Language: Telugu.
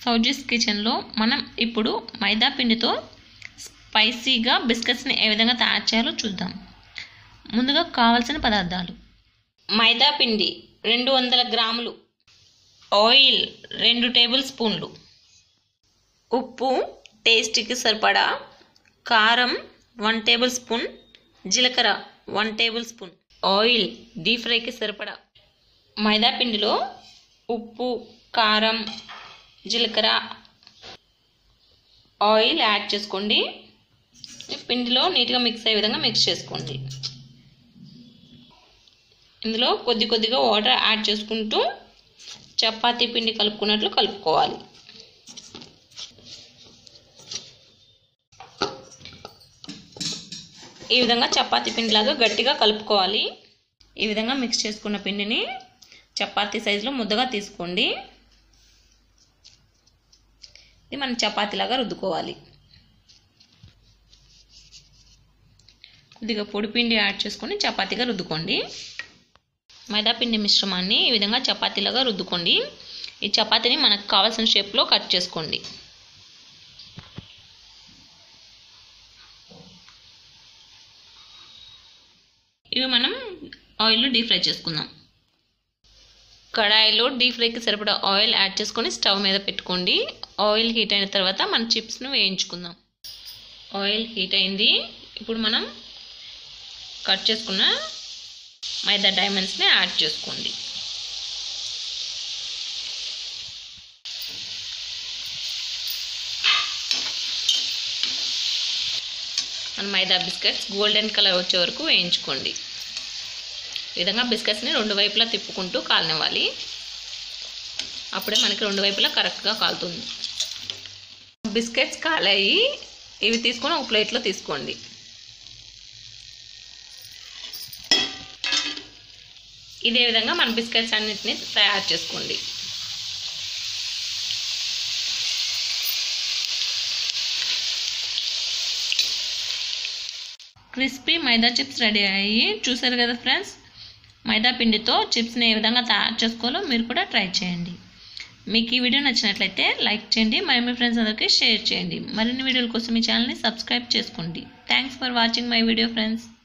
సౌజీస్ కిచెన్లో మనం ఇప్పుడు మైదా పిండితో స్పైసీగా బిస్కెట్స్ని ఏ విధంగా తయారు చేయాలో చూద్దాం ముందుగా కావాల్సిన పదార్థాలు మైదా పిండి రెండు వందల గ్రాములు ఆయిల్ రెండు టేబుల్ స్పూన్లు ఉప్పు టేస్ట్కి సరిపడా కారం వన్ టేబుల్ స్పూన్ జీలకర్ర one tablespoon oil deep ఫ్రైకి సరిపడా మైదా పిండిలో ఉప్పు కారం జీలకర్ర ఆయిల్ యాడ్ చేసుకోండి ఈ పిండిలో నీట్గా మిక్స్ అయ్యే విధంగా మిక్స్ చేసుకోండి ఇందులో కొద్ది కొద్దిగా వాటర్ యాడ్ చేసుకుంటూ చపాతీ పిండి కలుపుకున్నట్లు కలుపుకోవాలి ఈ విధంగా చపాతీ పిండిలాగా గట్టిగా కలుపుకోవాలి ఈ విధంగా మిక్స్ చేసుకున్న పిండిని చపాతీ సైజులో ముద్దగా తీసుకోండి ఇది మనం చపాతీలాగా రుద్దుకోవాలి కొద్దిగా పొడి పిండి యాడ్ చేసుకొని చపాతీగా రుద్దుకోండి మైదా పిండి మిశ్రమాన్ని ఈ విధంగా చపాతీలాగా రుద్దుకోండి ఈ చపాతీని మనకు కావాల్సిన షేప్లో కట్ చేసుకోండి ఇవి మనం ఆయిల్లో డీప్ ఫ్రై చేసుకుందాం కడాయిలో డీప్ ఫ్రైకి సరిపడా ఆయిల్ యాడ్ చేసుకొని స్టవ్ మీద పెట్టుకోండి ఆయిల్ హీట్ అయిన తర్వాత మన చిప్స్ను వేయించుకుందాం ఆయిల్ హీట్ అయింది ఇప్పుడు మనం కట్ చేసుకున్న మైదా డైమండ్స్ని యాడ్ చేసుకోండి మన మైదా బిస్కెట్స్ గోల్డెన్ కలర్ వచ్చే వరకు వేయించుకోండి ఈ విధంగా బిస్కెట్స్ని రెండు వైపులా తిప్పుకుంటూ కాలనివ్వాలి అప్పుడే మనకి రెండు వైపులా కరెక్ట్గా కాలుతుంది బిస్కెట్స్ కాలాయి ఇవి తీసుకొని ఒక ప్లేట్లో తీసుకోండి ఇదే విధంగా మన బిస్కెట్స్ అన్నిటిని తయారు చేసుకోండి క్రిస్పీ మైదా చిప్స్ రెడీ అయ్యి చూసారు కదా ఫ్రెండ్స్ మైదా పిండితో చిప్స్ని ఏ విధంగా తయారు చేసుకోవాలో మీరు కూడా ట్రై చేయండి మీకు ఈ వీడియో నచ్చినట్లయితే లైక్ చేయండి మరి మీ ఫ్రెండ్స్ అందరికీ షేర్ చేయండి మరిన్ని వీడియోల కోసం మీ ఛానల్ని సబ్స్క్రైబ్ చేసుకోండి thanks for watching my video friends